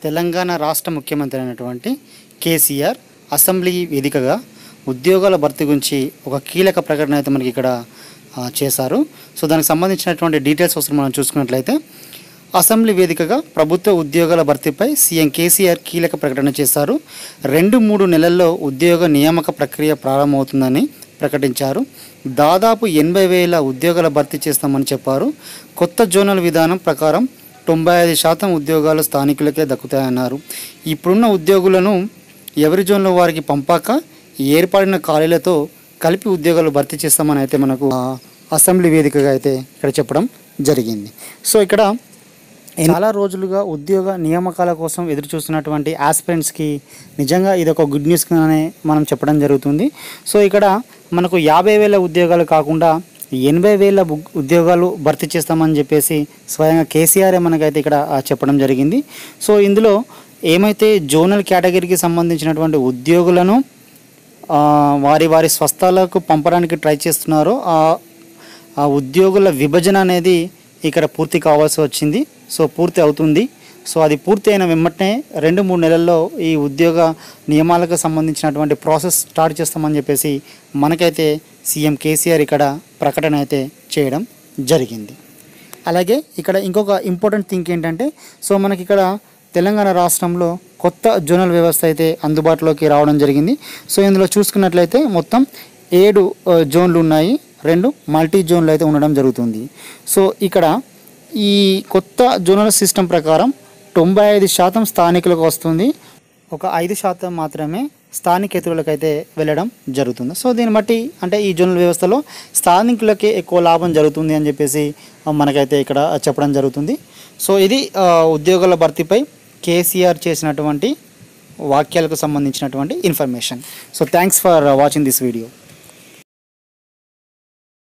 తెలంగాణ రాష్ట్ర ముఖ్యమంత్రి అయినటువంటి కేసీఆర్ అసెంబ్లీ వేదికగా ఉద్యోగాల భర్తీ గురించి ఒక కీలక ప్రకటన అయితే మనకి ఇక్కడ ఆ, చేశారు సో దానికి సంబంధించినటువంటి డీటెయిల్స్ ఒకసారి మనం చూసుకున్నట్లయితే అసెంబ్లీ వేదికగా ప్రభుత్వ ఉద్యోగాల భర్తీపై సీఎం కేసీఆర్ కీలక ప్రకటన చేశారు రెండు మూడు నెలల్లో ఉద్యోగ నియామక ప్రక్రియ ప్రారంభమవుతుందని ప్రకటించారు దాదాపు ఎనభై వేల ఉద్యోగాల భర్తీ చేస్తామని చెప్పారు కొత్త జోనల్ విధానం ప్రకారం తొంభై ఐదు శాతం ఉద్యోగాలు స్థానికులకే దక్కుతాయన్నారు ఇప్పుడున్న ఉద్యోగులను ఎవరి జోన్లో వారికి పంపాక ఏర్పడిన ఖాళీలతో కలిపి ఉద్యోగాలు భర్తీ చేస్తామని అయితే మనకు ఆ, అసెంబ్లీ వేదికగా అయితే ఇక్కడ చెప్పడం జరిగింది సో ఇక్కడ చాలా రోజులుగా ఉద్యోగ నియామకాల కోసం ఎదురు చూస్తున్నటువంటి ఆస్పిరెంట్స్కి నిజంగా ఇది ఒక గుడ్ న్యూస్గానే మనం చెప్పడం జరుగుతుంది సో ఇక్కడ మనకు యాభై వేల ఉద్యోగాలు కాకుండా ఎనభై వేల ఉ- ఉద్యోగాలు భర్తీ చేస్తామని చెప్పేసి స్వయంగా కేసీఆర్ మనకైతే ఇక్కడ ఆ, చెప్పడం జరిగింది సో ఇందులో ఏమైతే జోనల్ కేటగిరీకి సంబంధించినటువంటి ఉద్యోగులను ఆ, వారి వారి స్వస్థలాలకు పంపడానికి ట్రై చేస్తున్నారో ఆ ఆ ఉద్యోగుల విభజన అనేది ఇక్కడ పూర్తి కావాల్సి వచ్చింది సో పూర్తి అవుతుంది సో అది పూర్తి అయిన వెంబటనే రెండు మూడు నెలల్లో ఈ ఉద్యోగ నియమాలకు సంబంధించినటువంటి ప్రాసెస్ స్టార్ట్ చేస్తామని చెప్పేసి మనకైతే సీఎం కేసీఆర్ ఇక్కడ ప్రకటన అయితే చేయడం జరిగింది అలాగే ఇక్కడ ఇంకొక ఇంపార్టెంట్ థింగ్ ఏంటంటే సో మనకి ఇక్కడ తెలంగాణ రాష్ట్రంలో కొత్త జోనల్ వ్యవస్థ అయితే అందుబాటులోకి రావడం జరిగింది సో ఇందులో చూసుకున్నట్లయితే మొత్తం ఏడు ఆ, జోన్లు ఉన్నాయి రెండు మల్టీ జోన్లు అయితే ఉండడం జరుగుతుంది సో ఇక్కడ ఈ కొత్త జోనల్ సిస్టమ్ ప్రకారం తొంభై ఐదు శాతం స్థానికులకు వస్తుంది ఒక ఐదు శాతం మాత్రమే స్థానికేతరులకు అయితే వెళ్ళడం జరుగుతుంది సో దీన్ని బట్టి అంటే ఈ జోనల్ వ్యవస్థలో స్థానికులకే ఎక్కువ లాభం జరుగుతుంది అని చెప్పేసి ఆ, మనకైతే ఇక్కడ చెప్పడం జరుగుతుంది సో ఇది ఆ, ఉద్యోగాల భర్తీపై కేసీఆర్ చేసినటువంటి వాక్యాలకు సంబంధించినటువంటి information so thanks for watching this video